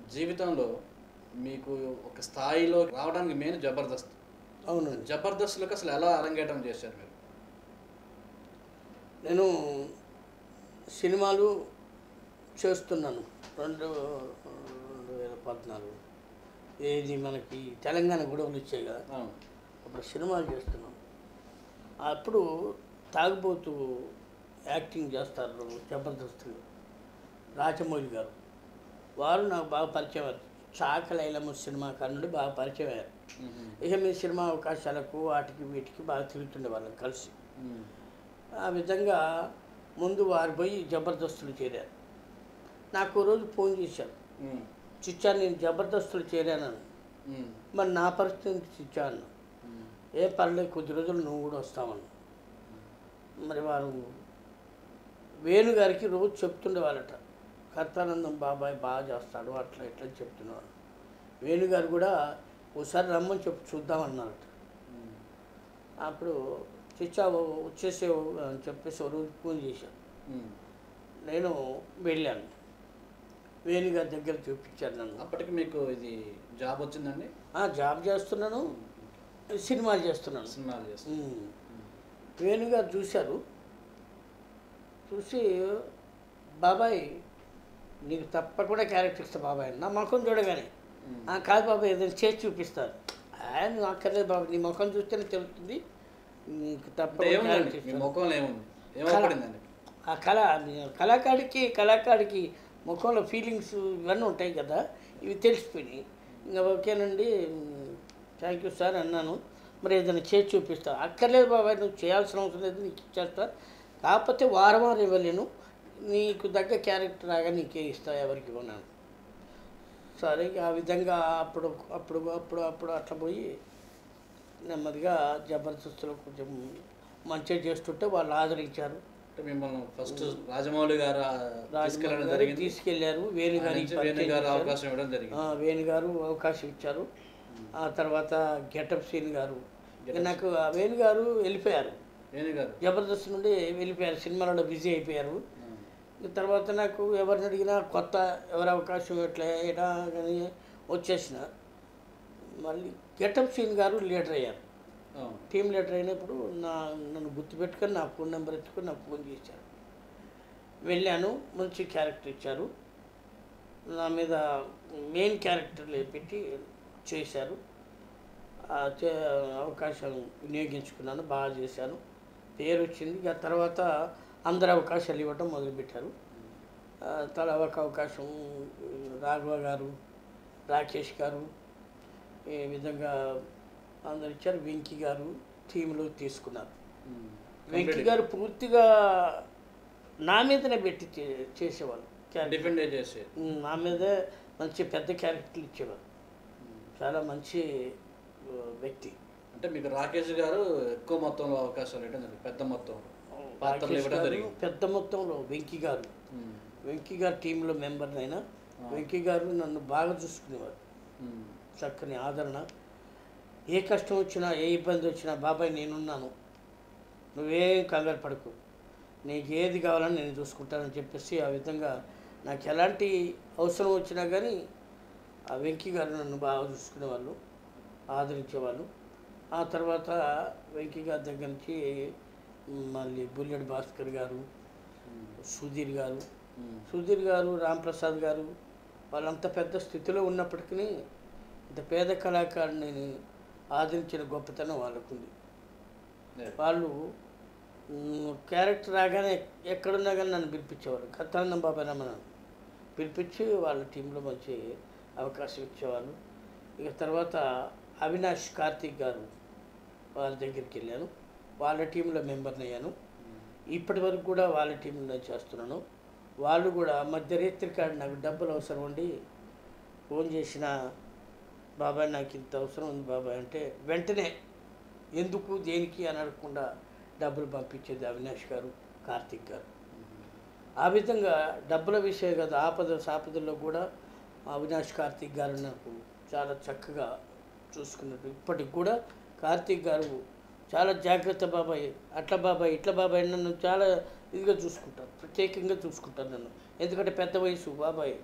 జీవితంలో మీకు ఒక స్థాయిలో రావడానికి మెయిన్ జబర్దస్త్ అవునండి జబర్దస్త్లోకి అసలు ఎలా అరంగేటం చేశారు మీరు నేను సినిమాలు చేస్తున్నాను రెండు రెండు వేల పద్నాలుగు ఏది మనకి తెలంగాణ గొడవలు వచ్చాయి కదా అవును అప్పుడు సినిమాలు చేస్తున్నాం అప్పుడు తాగుబోతూ యాక్టింగ్ చేస్తారు జబర్దస్త్లో రాజమౌళి గారు వారు నాకు బాగా పరిచయం అయ్యారు చాక లైలమ్మ సినిమా కన్నుడు బాగా పరిచయం అయ్యారు మ్మ్. ఇక మీ సినిమా అవకాశాలకు వాటికి వీటికి బాగా తిరుగుతుండే వాళ్ళం కలిసి మ్మ్. ఆ విధంగా ముందు వారు పోయి జబర్దస్తులు చేరారు నాకు ఓ రోజు ఫోన్ చేశారు మ్మ్. చిచ్చా నేను జబర్దస్తులు చేరానని మ్మ్. మరి నా పరిస్థితి ఏంటి చిచ్చా అన్న మ్మ్. ఏ పర్లేదు కొద్ది రోజులు నువ్వు కూడా వస్తామని మరి వారు వేణు గారికి రోజు చెప్తుండే వాళ్ళట కర్తానందం బాబాయ్ బాగా చేస్తాడు అట్లా ఇట్లా అని చెప్తున్నవాడు వేణుగారు కూడా ఒకసారి రమ్మని చెప్పి చూద్దామన్నారట మ్మ్. అప్పుడు చిచ్చావు వచ్చేసేవు అని చెప్పేసి ఒక రోజు ఫోన్ చేశాను మ్మ్. నేను వెళ్ళాను వేణుగారి దగ్గర చూపించాను నన్ను అప్పటికి మీకు ఇది జాబ్ వచ్చిందండి "ఆ, జాబ్ చేస్తున్నాను సినిమాలు చేస్తున్నాను సినిమాలు చేస్తారు ఉమ్. వేణుగారు చూశారు చూసి బాబాయ్ నీకు తప్పకుండా క్యారెక్టర్ ఇస్తా బాబాయ్ నా ముఖం చూడగానే మ్మ్. "ఆ, కాదు బాబాయ్ ఏదైనా చేసి చూపిస్తారు "ఆ, నువ్వు అక్కర్లేదు బాబాయ్ నీ ముఖం చూస్తేనే తెలుస్తుంది నీకు అంటే తప్పకుండా ఏముందండి క్యారెక్టర్ మీ ఇస్తాను." ముఖంలో ఏముంది ఏమవుపడిందండి ఆ కళ కళాకారుడికి కళాకారుడికి ముఖంలో ఫీలింగ్స్ ఇవన్నీ ఉంటాయి కదా ఇవి తెలిసిపోయినాయి ఇంకా ఓకేనండి థ్యాంక్ యూ సార్ అన్నాను మరి ఏదైనా చేసి చూపిస్తా అక్కర్లేదు బాబాయ్ నువ్వు చేయాల్సిన అవసరం లేదు నీకు ఇచ్చేస్తా కాకపోతే వారం వారం ఇవ్వలేను నీకు తగ్గ క్యారెక్టర్ రాగా నీకే ఇస్తా ఎవరికి ఇవ్వనాను సరే ఇక ఆ విధంగా అప్పుడు అప్పుడు అప్పుడు అప్పుడు అట్లా పోయి నెమ్మదిగా జబర్దస్తులో కొంచెం మంచిగా చేస్తుంటే వాళ్ళు ఆదరించారు అంటే మిమ్మల్ని ఫస్ట్ రాజమౌళి గారు ఆ తీసుకెళ్ళడం రాజమౌళి గారు జరిగింది తీసుకెళ్లారు వేణు ఆయన గారి నుంచి వేణు గారు అవకాశం ఇవ్వడం జరిగింది వేణు గారు అవకాశం ఇచ్చారు ఆ తర్వాత గెటప్ సీన్ గారు ఇక నాకు ఆ వేణు గారు వెళ్ళిపోయారు వేణు గారు జబర్దస్త్ నుండి వెళ్ళిపోయారు సినిమాలలో బిజీ అయిపోయారు ఇక తర్వాత నాకు ఎవరిని అడిగినా కొత్త ఎవరి అవకాశం ఎట్లా ఏడా కానీ వచ్చేసిన మళ్ళీ గెటప్ సీన్ గారు లీడర్ అయ్యారు అవును టీం లీడర్ అయినప్పుడు నా నన్ను గుర్తుపెట్టుకొని నా ఫోన్ నెంబర్ ఎత్తుకొని నాకు ఫోన్ చేశారు వెళ్ళాను మంచి క్యారెక్టర్ ఇచ్చారు నా మీద మెయిన్ క్యారెక్టర్లు పెట్టి చేశారు ఆ చే- అవకాశం వినియోగించుకున్నాను బాగా చేశాను పేరు వచ్చింది ఇక తర్వాత అందరు అవకాశాలు ఇవ్వటం మొదలుపెట్టారు ఆ, తర్వాత అవకాశం రాఘవ గారు రాకేష్ గారు ఈ విధంగా అందరు ఇచ్చారు వెంకీ గారు టీంలో తీసుకున్నారు మ్మ్. వెంకీ గారు పూర్తిగా నా మీదనే పెట్టి చే- చేసేవాళ్ళు క్యారెక్టర్ డిఫెండ్ చేసే ఉమ్, నా మీదే మంచి పెద్ద క్యారెక్టర్లు ఇచ్చేవారు చాలా మంచి ఆ, వ్యక్తి అంటే మీకు రాకేష్ గారు ఎక్కువ మొత్తంలో అవకాశాలు ఇవ్వడం జరిగింది పెద్ద మొత్తంలో పాత్రలు రాకేష్ ఇవ్వడం గారు జరిగింది పెద్ద మొత్తంలో వెంకీ గారు మ్మ్. వెంకీ గారు టీంలో మెంబర్నైనా ఆ. వెంకీ గారు నన్ను బాగా చూసుకునేవారు మ్మ్. చక్కని ఆదరణ ఏ కష్టం వచ్చినా ఏ ఇబ్బంది వచ్చినా బాబాయ్ నేనున్నాను నువ్వేం కంగారు పడకు నీకు ఏది కావాలని నేను చూసుకుంటానని చెప్పేసి ఆ విధంగా నాకు ఎలాంటి అవసరం వచ్చినా కానీ ఆ వెంకీ గారు నన్ను బాగా చూసుకునేవాళ్ళు ఆదరించేవాళ్ళు ఆ తర్వాత వెంకీ గారి దగ్గర నుంచి మళ్ళీ బుల్లెడ్ భాస్కర్ గారు మ్మ్. సుధీర్ గారు మ్మ్. సుధీర్ గారు రాంప్రసాద్ గారు వాళ్ళంత పెద్ద స్థితిలో ఉన్నప్పటికీ ఇంత పేద కళాకారుని ఆదరించిన గొప్పతనం వాళ్ళకుంది Yeah. వాళ్ళు మ్, క్యారెక్టర్ రాగానే ఎక్కడున్నా కానీ నన్ను పిలిపించేవారు కత్తానందం బాబాయ్ రమణ పిలిపించి వాళ్ళ టీంలో మంచి అవకాశం ఇచ్చేవాళ్ళు ఇక తర్వాత అవినాష్ కార్తీక్ గారు వాళ్ళ దగ్గరికి వెళ్ళాను వాళ్ళ టీంలో మెంబర్ని అయ్యాను ఇప్పటి వరకు కూడా వాళ్ళ టీంలో చేస్తున్నాను వాళ్ళు కూడా మధ్యరేత్రిక నాకు డబ్బులు అవసరం ఉండి ఫోన్ చేసిన బాబాయ్ నాకు ఇంత అవసరం ఉంది బాబాయ్ అంటే వెంటనే ఎందుకు దేనికి అని అడగకుండా డబ్బులు పంపించేది అవినాష్ గారు కార్తీక్ గారు ఆ విధంగా డబ్బుల విషయం కదా ఆపద సాపదల్లో కూడా అవినాష్ కార్తీక్ గారు నాకు చాలా చక్కగా చూసుకున్నారు ఇప్పటికి కూడా కార్తీక్ గారు చాలా జాగ్రత్త బాబాయ్ అట్లా బాబాయ్ ఇట్లా బాబాయ్ అని నన్ను చాలా ఇదిగా చూసుకుంటారు ప్రత్యేకంగా చూసుకుంటారు నన్ను ఎందుకంటే పెద్ద వయసు బాబాయ్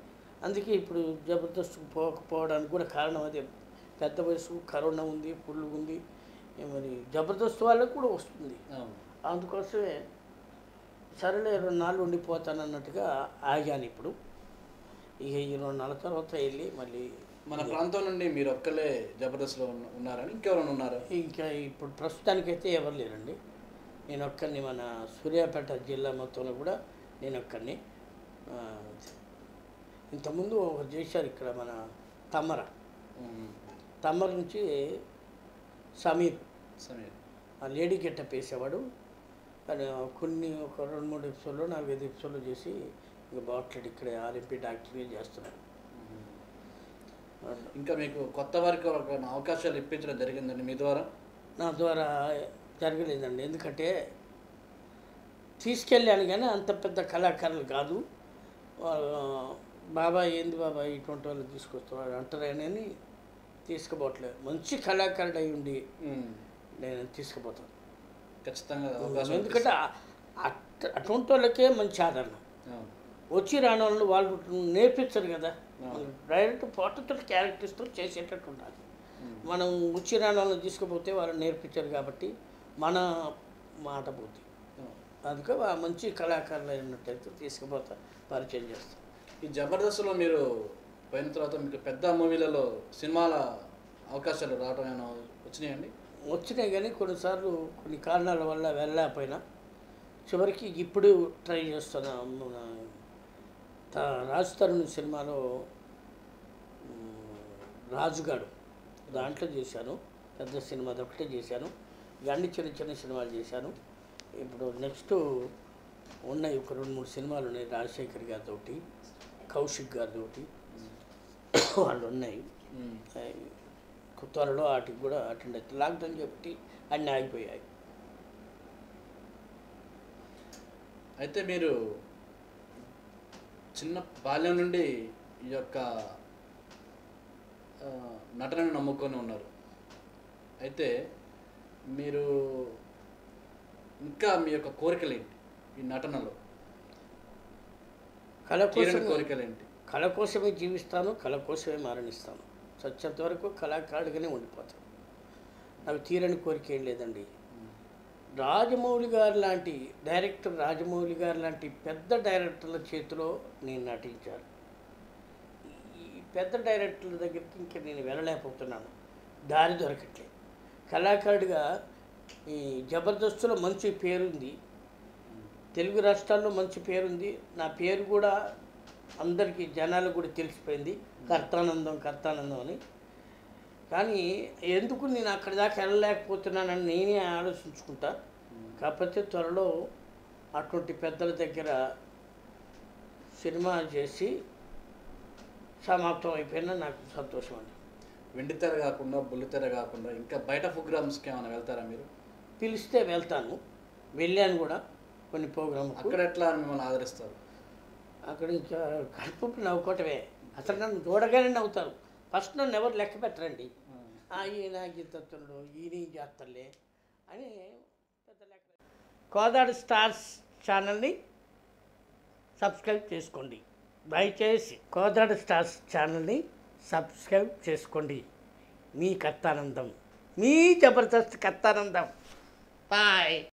అందుకే ఇప్పుడు జబర్దస్త్ పోకపోవడానికి కూడా కారణం అదే పెద్ద వయసు కరోనా ఉంది పుల్లు ఉంది ఏ మరి జబర్దస్త్ వాళ్ళకు కూడా వస్తుంది అవును అందుకోసమే సరేలే రెండు నాలుగు ఉండిపోతాను అన్నట్టుగా ఆగాను ఇప్పుడు ఇక ఈ రెండు నెలల తర్వాత వెళ్ళి మళ్ళీ మన ప్రాంతం నుండి మీరు ఒక్కలే జబర్దస్త్లో ఉన్న ఉన్నారని ఇంకెవరైనా ఉన్నారా ఇంకా ఇప్పుడు ప్రస్తుతానికైతే ఎవరు లేరండి నేను ఒక్కరిని మన సూర్యాపేట జిల్లా మొత్తంలో కూడా నేను ఒక్కరిని ఆ, ఇంతకుముందు ఒకరు చేశారు ఇక్కడ మన తమ్మర ఉమ్. తమ్మర నుంచి సమీర్ సమీర్ ఆ లేడీ గెటప్ వేసేవాడు కానీ కొన్ని ఒక రెండు మూడు ఎపిసోడ్లు నాలుగైదు ఎపిసోడ్లు చేసి ఇక బాట్లెట్ ఇక్కడ ఆర్ఎంపీ డాక్టర్గా చేస్తున్నాడు ఉమ్. ఇంకా మీకు కొత్త వారికి ఒక అవకాశాలు ఇప్పించడం జరిగిందండి మీ ద్వారా నా ద్వారా జరగలేదండి ఎందుకంటే తీసుకెళ్ళాను కానీ అంత పెద్ద కళాకారులు కాదు వా- బాబాయ్ ఏంది బాబాయ్ ఇటువంటి వాళ్ళు తీసుకొస్తాడు అంటారని తీసుకుపోవట్లేదు మంచి కళాకారుడు అయి ఉండి ఉమ్. నేను తీసుకుపోతాను ఖచ్చితంగా అవకాశం ఎందుకంటే ఆ- అట్- అటువంటి వాళ్ళకే మంచి ఆదరణ అవును. వచ్చి రాని వాళ్ళు వాళ్ళు నేర్పించరు కదా అవును. డైరెక్ట్ పోటతో క్యారెక్టర్స్తో చేసేటట్టు ఉండాలి ఉమ్. మనం వచ్చి రాని వాళ్ళని తీసుకుపోతే వాళ్ళు నేర్పించరు కాబట్టి మన మాట పోతుంది అవును. అందుకే ఆ మంచి కళాకారులు అయినట్టయితే తీసుకుపోతా పరిచయం చేస్తాం ఈ జబర్దస్త్లో మీరు పోయిన తర్వాత మీకు పెద్ద మూవీలలో సినిమాల అవకాశాలు రావడం ఏమైనా వచ్చినాయండి వచ్చినాయి కానీ కొన్నిసార్లు కొన్ని కారణాల వల్ల వెళ్ళలేకపోయినా చివరికి ఇప్పుడు ట్రై చేస్తున్నా మన త- రాజ్ తరుణ్ సినిమాలో మ్, రాజుగాడు దాంట్లో చేశాను పెద్ద సినిమా ఒకటే చేశాను ఇక అన్ని చిన్న చిన్న సినిమాలు చేశాను ఇప్పుడు నెక్స్ట్ ఉన్నాయి ఒక రెండు మూడు సినిమాలు ఉన్నాయి రాజశేఖర్ గారితో కౌశిక్ గారితో వాళ్ళు ఉన్నాయి ఉమ్. అవి త్వరలో వాటికి కూడా అటెండ్ అవుతుంది లాక్డౌన్ చెప్పి అన్నీ ఆగిపోయాయి అయితే మీరు చిన్న బాల్యం నుండి ఈ యొక్క ఆ, నటనను నమ్ముకొని ఉన్నారు అయితే మీరు ఇంకా మీ యొక్క కోరికలు ఏంటి ఈ నటనలో కళ తీరని కోసం కోరికలు ఏంటి కళ కోసమే జీవిస్తాను కళ కోసమే మరణిస్తాను చచ్చేంత వరకు కళాకారుడిగానే ఉండిపోతాను నాకు తీరని కోరిక ఏం లేదండి రాజమౌళి గారు లాంటి డైరెక్టర్ రాజమౌళి గారు లాంటి పెద్ద డైరెక్టర్ల చేతిలో నేను నటించాను ఈ పెద్ద డైరెక్టర్ల దగ్గరికి ఇంకా నేను వెళ్ళలేకపోతున్నాను దారి దొరకట్లేదు కళాకారుడిగా ఈ జబర్దస్త్లో మంచి పేరుంది తెలుగు రాష్ట్రాల్లో మంచి పేరుంది నా పేరు కూడా అందరికీ జనాలకు కూడా తెలిసిపోయింది కర్తానందం కర్తానందం అని కానీ ఎందుకు నేను అక్కడి దాకా వెళ్ళలేకపోతున్నానని నేనే ఆలోచించుకుంటా కాకపోతే త్వరలో అటువంటి పెద్దల దగ్గర సినిమా చేసి సమాప్తం అయిపోయినా నాకు సంతోషం అండి వెండితెర కాకుండా బుల్లితెర కాకుండా ఇంకా బయట ప్రోగ్రామ్స్కి ఏమైనా వెళ్తారా మీరు పిలిస్తే వెళ్తాను వెళ్ళాను కూడా కొన్ని ప్రోగ్రామ్కు అక్కడ ఎట్లా మిమ్మల్ని ఆదరిస్తారు అక్కడ ఇంకా కడుపు నవ్వుకోవటమే అసలు నన్ను చూడగానే నవ్వుతారు ఫస్ట్ నన్ను ఎవరు లెక్క పెట్టరండి ఆ, ఈయన గీతత్తుడు ఈయన ఏం చేస్తారులే అని పెద్ద లెక్క కోదాడు స్టార్స్ ఛానల్ని సబ్స్క్రైబ్ చేసుకోండి దయచేసి కోదాడు స్టార్స్ ఛానల్ని సబ్స్క్రైబ్ చేసుకోండి మీ కత్తానందం మీ జబర్దస్త్ కత్తానందం బాయ్